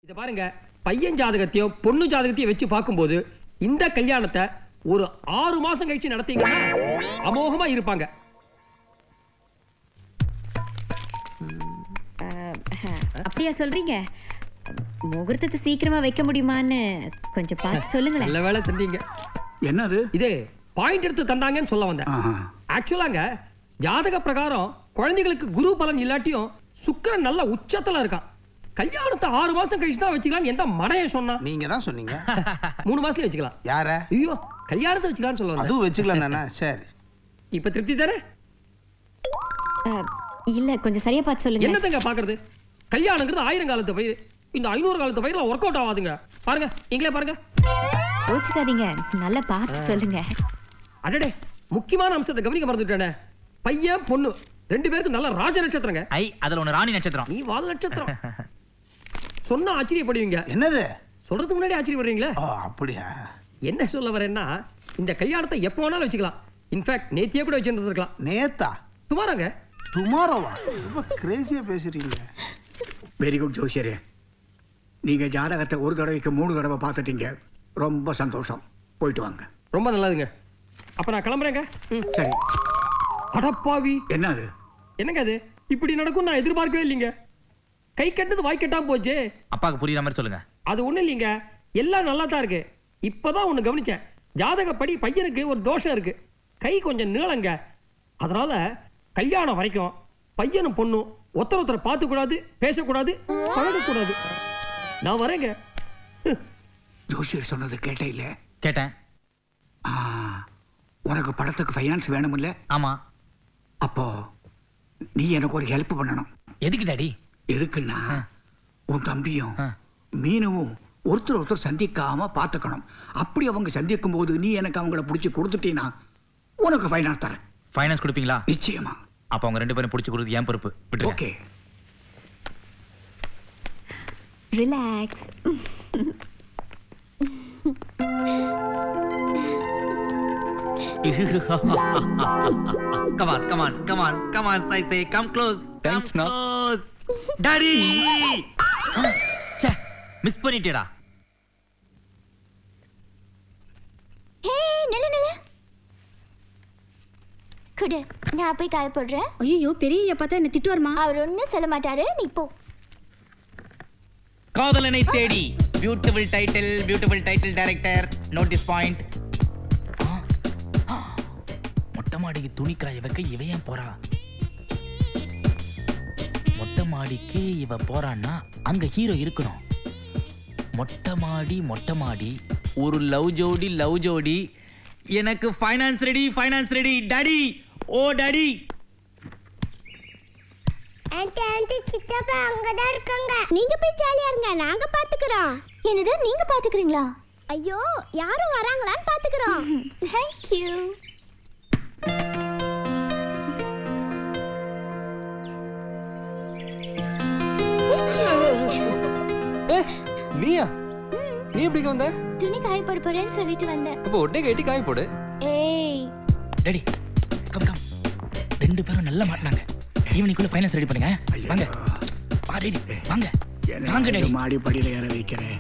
இத பாருங்க பையன் ஜாதகத்தையும் பொண்ணு ஜாதகத்தையும் வச்சு பார்க்கும்போது இந்த கல்யாணத்தை ஒரு ஆறு மாசம் கழிச்சு நடத்தீங்கன்னா அமோகமா இருப்பாங்க அப்படியா சொல்றீங்க முகூர்த்தத்தை சீக்கிரமா வைக்க முடியுமான்னு கொஞ்சம் பார்த்து சொல்லுங்களேன் நல்ல வேலை தந்தீங்க என்னது இது பாயிண்ட் எடுத்து தந்தாங்கன்னு சொல்ல வந்தேன் ஆஹா. ஆக்சுவலாங்க ஜாதக பிரகாரம் குழந்தைகளுக்கு குரு பலன் இல்லாட்டியும் சுக்கிரன் நல்ல உச்சத்துல இருக்கான் கல்யாணத்தை ஆறு மாசம் கழிச்சு தான் வச்சுக்கலாம் எந்த மடையன் சொன்னா நீங்க தான் சொன்னீங்க மூணு மாசத்துல வச்சுக்கலாம் யார ஐயோ கல்யாணத்தை வச்சுக்கலாம்னு சொல்ல வந்தேன் அதுவும் வச்சுக்கலாம் தானே சரி இப்ப திருப்தி தானே அஹ், இல்ல கொஞ்சம் சரியா பார்த்து சொல்லுங்க என்னத்தங்க பாக்குறது கல்யாணங்கிறது ஆயிரம் காலத்து பயிர் இந்த ஐநூறு காலத்து பயிர்ல ஒர்க் அவுட் ஆகாதுங்க பாருங்க நீங்களே பாருங்க கோச்சுக்காதீங்க நல்லா பார்த்து சொல்லுங்க அடடே முக்கியமான அம்சத்தை கவனிக்க மறந்துட்டேனே பையன் பொண்ணு ரெண்டு பேருக்கு நல்ல ராஜ நட்சத்திரங்க ஐ அதுல ஒண்ணு ராணி நட்சத்திரம் நீ வால் நட்சத்திரம் சொன்னா ஆச்சரியப்படுவீங்க என்னது சொல்றதுக்கு முன்னாடி ஆச்சரியப்படுறீங்களே ஓ அப்படியா என்ன சொல்ல வரேன்னா இந்த கல்யாணத்தை எப்போ வேணாலும் வச்சுக்கலாம் இன்ஃபேக்ட் நேத்தியே கூட வச்சுருந்துருக்கலாம் நேத்தா சுமாராங்க டுமாரோவா ரொம்ப கிரேசியா பேசுறீங்க வெரி குட் ஜோசியரே நீங்க ஜாதகத்தை ஒரு தடவைக்கு மூணு தடவை பார்த்துட்டீங்க ரொம்ப சந்தோஷம் போயிட்டு வாங்க ரொம்ப நல்லதுங்க அப்ப நான் கிளம்புறேங்க ம். சரி அடப்பாவி என்னது என்னங்க அது இப்படி நடக்கும் நான் எதிர்பார்க்கவே இல்லைங்க கை கட்டது வாய் கட்டாம போச்சே அப்பாவுக்கு புரியுற மாதிரி சொல்லுங்க அது ஒண்ணும் இல்லைங்க எல்லாம் நல்லா தான் இருக்கு இப்பதான் ஒண்ணு கவனிச்சேன் ஜாதகப்படி பையனுக்கு ஒரு தோஷம் இருக்கு கை கொஞ்சம் நீளங்க அதனால கல்யாணம் வரைக்கும் பையனும் பொண்ணும் ஒருத்தர் ஒருத்தர் பார்த்து கூடாது பேசக்கூடாது பழகக்கூடாது நான் வரேங்க ஜோசியர் சொன்னது கேட்டே இல்லை கேட்டேன் ஆ, உனக்கு படத்துக்கு ஃபைனான்ஸ் வேணுமில்ல ஆமா அப்போ நீ எனக்கு ஒரு ஹெல்ப் பண்ணணும் எதுக்கு டாடி எதுக்குன்னா உன் தம்பியும் ஆ. மீனவும் ஒருத்தர் ஒருத்தர் சந்திக்காம பார்த்துக்கணும் அப்படி அவங்க சந்திக்கும் போது நீ எனக்கு அவங்கள பிடிச்சி கொடுத்துட்டீன்னா உனக்கு ஃபைனான்ஸ் தரேன் ஃபைனான்ஸ் கொடுப்பீங்களா நிச்சயமா அப்ப அவங்க ரெண்டு பேரும் பிடிச்சி கொடுத்து ஏன் பொறுப்பு விட்டுருங்க okay relax come on, come on, come on, come on, I say, come close. Thanks, come no. close. Daddy! ச்சே, மிஸ் பண்ணிட்டேடா ஹே நில்லு நில்லு குடு நான் போய் காய போடுறேன் ஐயோ பெரிய பார்த்தா என்ன திட்டுவாருமா அவர் ஒன்றும் சொல்ல மாட்டாரு நீ போ காதலனை தேடி beautiful title beautiful title director note this point மொட்டை மாடிக்கு துணி காய வைக்க இவ ஏன் போறா மொட்டை மாடிக்கு இவ போறான்னா அங்க ஹீரோ இருக்கணும் மொட்டை மாடி மொட்டை மாடி ஒரு லவ் ஜோடி லவ் ஜோடி எனக்கு finance ready finance ready daddy oh daddy aunty aunty சித்தப்பா அங்கதான் இருக்காங்க நீங்க போய் ஜாலியா இருங்க நாங்க பாத்துக்கிறோம் என்னது நீங்க பாத்துக்கிறீங்களா ஐயோ யாரும் வராங்களான்னு பாத்துக்கிறோம் தேங்க் யூ ஏ நீயா நீ எப்படி இங்க வந்த துணி காய போட போறேன்னு சொல்லிட்டு வந்தேன் அப்போ உடனே கட்டி காய போடு ஏய் டேடி கம் கம் ரெண்டு பேரும் நல்லா மாட்டினாங்க ஈவினிங்குள்ள ஃபைனான்ஸ் ரெடி பண்ணுங்க வாங்க வா டேடி வாங்க வாங்க என்ன டேடி மாடி படியில ஏற வைக்கிறேன்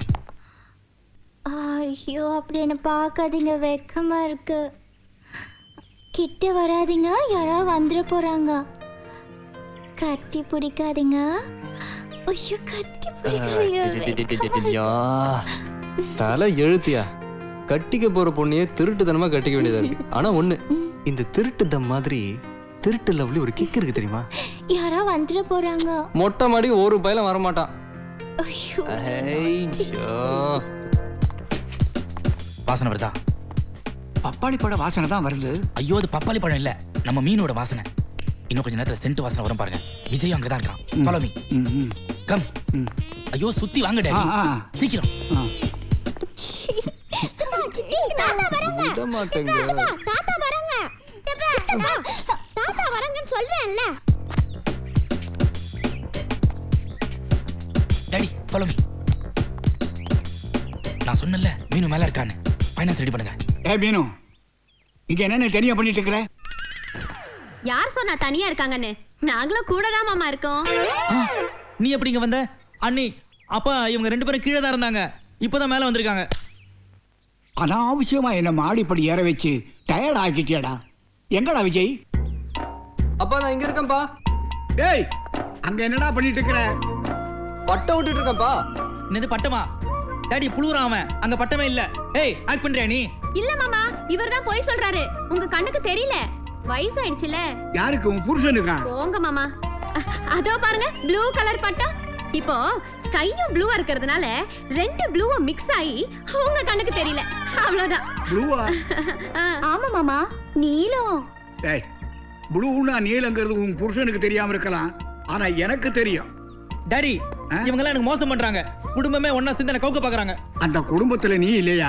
ஐயோ அப்படி என்ன பார்க்காதீங்க வெக்கமா இருக்கு கிட்ட வராதீங்க யாராவது வந்துட போறாங்க கட்டி பிடிக்காதீங்க ஐயோ கட்டி பிடிக்காதீங்க தலை எழுத்தியா கட்டிக்க போற பொண்ணையே திருட்டுத்தனமா கட்டிக்க வேண்டியதா இருக்கு ஆனா ஒண்ணு இந்த திருட்டு தம் மாதிரி திருட்டு லவ்லி ஒரு கிக் இருக்கு தெரியுமா யாராவது வந்துட போறாங்க மொட்டை மாடி ஒரு பயிலும் வரமாட்டான் ஐயோ ஐய், ஜோ. வாசனை வருதா பப்பாளி பழ வாசனை தான் வருது ஐயோ அது பப்பாளி பழம் இல்ல நம்ம மீனோட வாசனை இன்னும் கொஞ்ச நேரத்துல சென்ட் வாசனை வரும் பாருங்க விஜய் அங்கதான் இருக்கான் ஃபாலோ மீ ம், ம், கம் ம். ஐயோ சுத்தி வாங்க ஆ, டேடி ஆ, சீக்கிரம் ஆ. சித்தி, தாத்தா வராங்க விட மாட்டேங்க தாத்தா வராங்க தாத்தா வராங்கன்னு சொல்றேன்ல டேடி ஃபாலோ மீ நான் சொன்னல மீனு மேல இருக்கான்னு ஃபைனான்ஸ் ரெடி பண்ணுங்க ஏ மீனு இங்க என்ன தனியா பண்ணிட்டு இருக்கிற யார் சொன்னா தனியா இருக்காங்கன்னு நாங்களும் கூட தான் மாமா இருக்கோம் ஆ, நீ எப்படிங்க வந்த அண்ணி அப்ப இவங்க ரெண்டு பேரும் கீழே தான் இருந்தாங்க இப்பதான் மேல வந்திருக்காங்க அனாவசியமா என்ன மாடிப்படி ஏற வச்சு டயர்ட் ஆக்கிட்டியாடா எங்கடா விஜய் அப்பா நான் இங்க இருக்கேன்ப்பா டேய் அங்க என்னடா பண்ணிட்டு இருக்கிற பட்டம் விட்டுட்டு இருக்கேன்ப்பா என்னது பட்டமா டாடி புழுவுறான் அவன் அங்க பட்டமே இல்ல ஏய் ஆக்ட் பண்றியா நீ இல்ல மாமா இவர்தான் போய் சொல்றாரு உங்க கண்ணுக்கு தெரியல வயசாயிடுச்சுல யாருக்கு உன் புருஷனுக்கா போங்க மாமா அ- அதோ பாருங்க ப்ளூ கலர் பட்டம் இப்போ ஸ்கையும் ப்ளூவா இருக்கிறதுனால ரெண்டு ப்ளூவும் மிக்ஸ் ஆகி உங்க கண்ணுக்கு தெரியல அவ்வளவுதான் ப்ளூவா ஆ. ஆமா மாமா நீலம் டேய் ப்ளூனா நீலங்கிறது உன் புருஷனுக்கு தெரியாம இருக்கலாம் ஆனா எனக்கு தெரியும் டாடி ஆ? இவங்க எல்லாம் எனக்கு மோசம் பண்றாங்க குடும்பமே ஒன்னா சேர்ந்து என்ன கவுக்க பாக்குறாங்க அந்த குடும்பத்துல நீ இல்லையா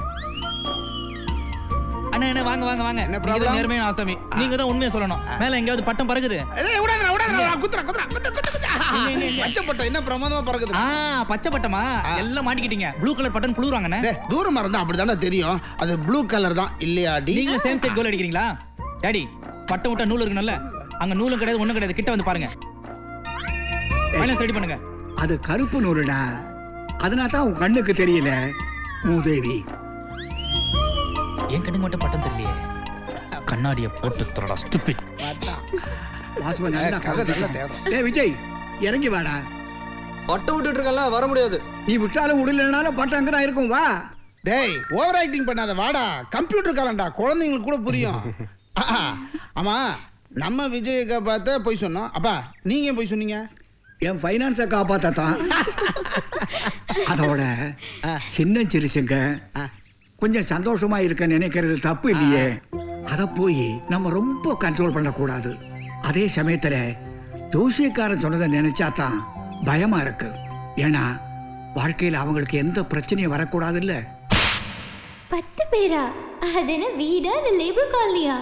அண்ணா என்ன வாங்க வாங்க வாங்க என்ன நீங்க problem? தான் நேர்மையான ஆசாமி நீங்க தான் உண்மையை சொல்லணும் மேல எங்கேயாவது பட்டம் பறக்குது ஏய், விடாதடா, விடாதடா, குத்துறா, குத்துறா, குத்து, குத்து, குத்து. இங்க, இங்க, இங்க. பச்சை பட்டம் என்ன பிரமாதமா பறக்குது ஆ பச்சை பட்டமா எல்லாம் மாட்டிக்கிட்டீங்க ப்ளூ கலர் பட்டன் புழுறாங்கண்ணே டேய், தூரமா இருந்தா அப்படிதானே தெரியும் அது ப்ளூ கலர் தான் இல்லையாடி நீங்களும் சேம் சைட் கோல் அடிக்கிறீங்களா டாடி பட்டம் விட்டா நூல் இருக்குல்ல அங்க நூலும் கிடையாது ஒண்ணும் கிடையாது கிட்ட வந்து பாருங்க ஃபைனல்ஸ் ரெடி பண்ணுங்க அது கருப்பு நூறுடா அதனால தான் உன் கண்ணுக்கு தெரியல மூதேவி என் கண்ணு மட்டும் பட்டம் தெரியலையே கண்ணாடியை போட்டு தரடா ஸ்டூபிட் வாசுவன் ஏய், நல்லா கதை நல்லா கதை தேடுறோம். டேய் விஜய் இறங்கி வாடா பட்டம் விட்டுட்டு இருக்கேன்ல வர முடியாது நீ விட்டாலும் விடலனாலும் பட்டம் அங்கே தான் இருக்கும் வா டேய் ஓவர் ஆக்டிங் பண்ணாத வாடா கம்ப்யூட்டர் காலண்டா குழந்தைங்களுக்கு கூட புரியும் ஆஹா, ஆமா நம்ம விஜயக்கா பார்த்த போய் சொன்னோம் அப்பா நீங்க ஏன் போய் சொன்னீங்க என் ஃபைனான்ஸை காப்பாத்தான் அதோட சின்ன சிறுசுங்க கொஞ்சம் சந்தோஷமா இருக்க நினைக்கிறது தப்பு இல்லையே அத போய் நம்ம ரொம்ப கண்ட்ரோல் பண்ணக்கூடாது அதே சமயத்துல ஜோசியக்காரன் சொன்னதை நினைச்சா தான் பயமா இருக்கு ஏன்னா வாழ்க்கையில் அவங்களுக்கு எந்த பிரச்சனையும் வரக்கூடாது இல்ல பத்து பேரா அது என்ன வீடா இல்ல லேபர் காலனியா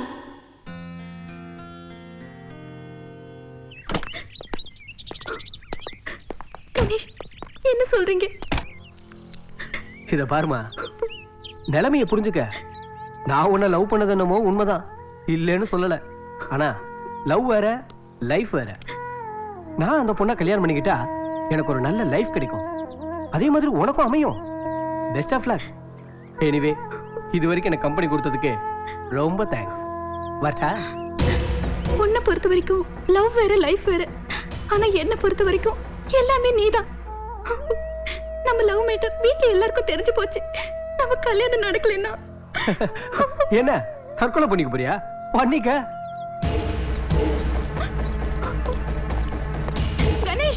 கணேஷ் என்ன சொல்றீங்க இத பாருமா நிலைமைய புரிஞ்சுக்க நான் உன்னை லவ் பண்ணது என்னமோ உண்மைதான் இல்லைன்னு சொல்லல ஆனா லவ் வேற லைஃப் வேற நான் அந்த பொண்ணை கல்யாணம் பண்ணிக்கிட்டா எனக்கு ஒரு நல்ல லைஃப் கிடைக்கும் அதே மாதிரி உனக்கும் அமையும் பெஸ்ட் ஆஃப் லக் எனிவே இது வரைக்கும் எனக்கு கம்பெனி கொடுத்ததுக்கு ரொம்ப தேங்க்ஸ் வரட்டா உன்னை பொறுத்த வரைக்கும் லவ் வேற லைஃப் வேற ஆனா என்ன பொறுத்த வரைக்கும் எல்லாமே நீதான் நம்ம லவ் மேட்டர் வீட்ல எல்லாருக்கும் தெரிஞ்சு போச்சு நம்ம கல்யாணம் நடக்கலைன்னா என்ன தற்கொலை பண்ணிக்க போறியா பண்ணிக்க கணேஷ்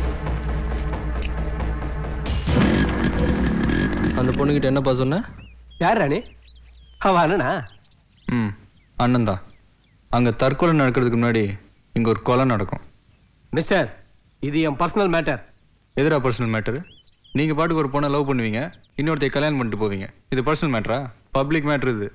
அந்த பொண்ணுகிட்ட என்னப்பா சொன்ன யார் ராணி அவ அண்ணனா ம் அண்ணன் தான் அங்கே தற்கொலை நடக்கிறதுக்கு முன்னாடி இங்கே ஒரு கொலை நடக்கும் மிஸ்டர் இது என் பர்சனல் மேட்டர் எதிரா பர்சனல் மேட்டரு நீங்கள் பாட்டுக்கு ஒரு பொண்ணை லவ் பண்ணுவீங்க இன்னொருத்தைய கல்யாணம் பண்ணிட்டு போவீங்க இது பர்சனல் மேட்டரா பப்ளிக் மேட்ரு இது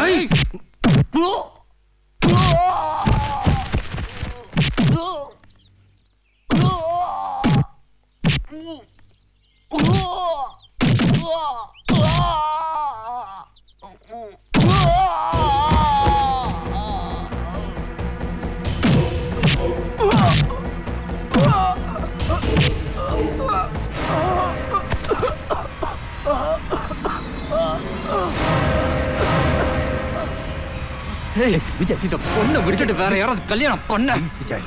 விஜய் இந்த பொண்ணை விடுச்சுட்டு வேற யாராவது கல்யாணம் பண்ண விஜய்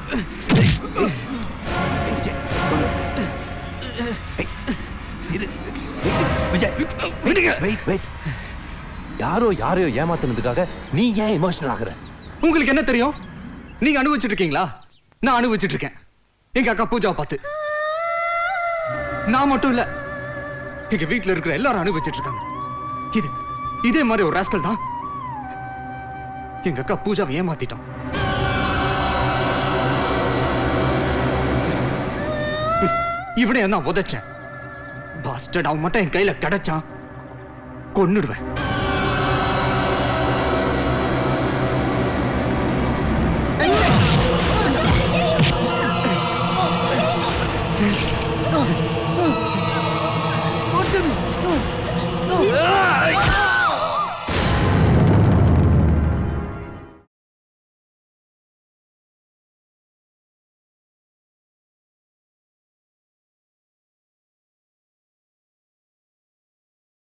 யாரோ யாரையோ ஏமாத்துனதுக்காக நீ ஏன் எமோஷனல் ஆகுற உங்களுக்கு என்ன தெரியும் நீங்க அனுபவிச்சுட்டு இருக்கீங்களா நான் அனுபவிச்சுட்டு இருக்கேன் எங்க அக்கா பூஜாவை பார்த்து நான் மட்டும் இல்ல எங்க வீட்ல இருக்கிற எல்லாரும் அனுபவிச்சுட்டு இருக்காங்க இது இதே மாதிரி ஒரு ராஸ்கல் தான் எங்க அக்கா பூஜாவை ஏமாத்திட்டான் இ- இவனை நான் உதைச்சேன் பாஸ்டர்ட் அவன் மட்டும் என் கையில கிடைச்சான் கொன்னுடுவேன் ஆ